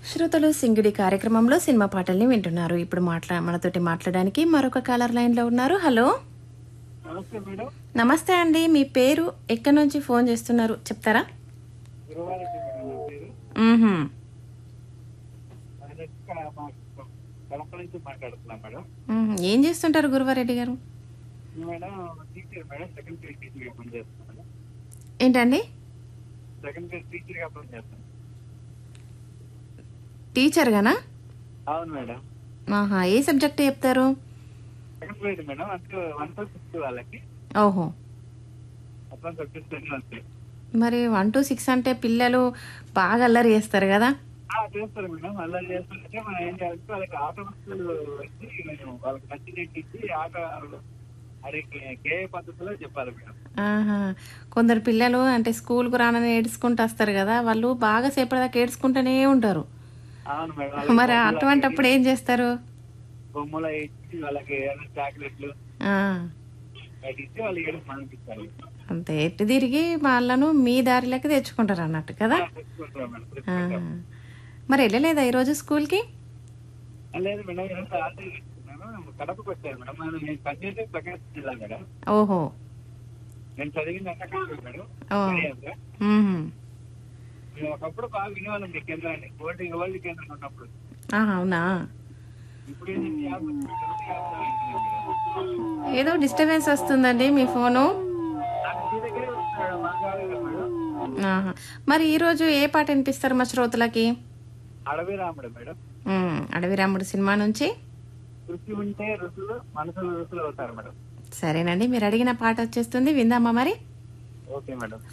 శ్రోతలు సింగిడి కార్యక్రమంలో సినిమా పాటల్ని వింటున్నారు ఇప్పుడు మాట్లా మనతోటి మాట్లాడడానికి మరొక కాలర్ లైన్ లో ఉన్నారు హలో నమస్తే మేడం నమస్తే అండి మీ పేరు ఎక్కడి నుంచి ఫోన్ చేస్తున్నారు చెప్తారా గురువారెడ్డి మేడం నా పేరు మ్మ్హ్మ్. ఆయన ఇక్కడ మా కడప నుంచి మాట్లాడుతున్నాం మేడం మ్మ్. ఏం చేస్తుంటారు గురువారెడ్డి గారు madam teacher madam second grade teacher గా పనిచేస్తాను మేడం ఏంటండి సెకండ్ గ్రేడ్ టీచర్ గా పనిచేస్తాను టీచర్ గానా అవును మేడం ఆహా ఏ సబ్జెక్ట్ చెప్తారు సెకండ్ గ్రేడ్ మేడం అంటే వన్ టు సిక్స్త్ వాళ్ళకి ఓహో అట్లా సబ్జెక్ట్స్ అన్ని వస్తాయి మరి వన్ టు సిక్స్ అంటే పిల్లలు బాగా అల్లరి చేస్తారు కదా ఆ, చేస్తారు మేడం అలా చేస్తుంటే మనం ఏం చేయాలంటే వాళ్ళకి ఆట వస్తువులు వచ్చి మేము వాళ్ళకి నచ్చినట్టు ఇచ్చి ఆట అది కే పద్ధతిలో చెప్పాలి మేడం ఆహా కొందరు పిల్లలు అంటే స్కూల్కు రానని ఏడ్చుకుంటూ వస్తారు కదా వాళ్ళు బాగా సేపటిదాకా ఏడ్చుకుంటూనే ఉంటారు అవును మేడం మరి అటువంటప్పుడు ఏం చేస్తారు బొమ్మలు ఇచ్చి వాళ్ళకి ఏదైనా చాక్లెట్లు ఆ, వాటి ఇచ్చి వాళ్ళు ఏడు మానిపించాలి అంతే ఎటు తిరిగి వాళ్ళను మీ దారిలోకి తెచ్చుకుంటారు అన్నట్టు కదా తెచ్చుకుంటాం మేడం ఆ. తెచ్చుకుంటాం. మరి వెళ్ళలేదా ఈరోజు స్కూల్కి లేదు మేడం ఈరోజు ఆర్డర్ ఇస్తున్నాను కడపకు వచ్చాను మేడం మనం నేను పనిచేసే ప్రకాశం జిల్లా మేడం ఓహో నేను చదివింది అన్నకాదు మేడం ఓ. తెలియదుగా. మ్మ్. మేము ఒకప్పుడు బాగా వినేవాళ్ళం మీ కేంద్రాన్ని ఓల్డ్ ఓల్డ్ కేంద్రం ఉన్నప్పుడు ఆహా, అవునా ఇప్పుడు ఏంటంటే యాభై మేడం. ఏదో డిస్టర్బెన్స్ వస్తుందండి మీ ఫోను నాకు మీ దగ్గరే వస్తున్నాడు మాట్లాడలేదు మేడం ఆహా. మరి ఈరోజు ఏ పాట వినిపిస్తారు మా శ్రోతలకి అడవి రాముడు మేడం మ్మ్. అడవి రాముడు సినిమా నుంచి రుచి ఉంటే రుసులు మనసులు రుసులు అవుతారు మేడం సరేనండి మీరు అడిగిన పాట వచ్చేస్తుంది విందామా మరి ఓకే మేడం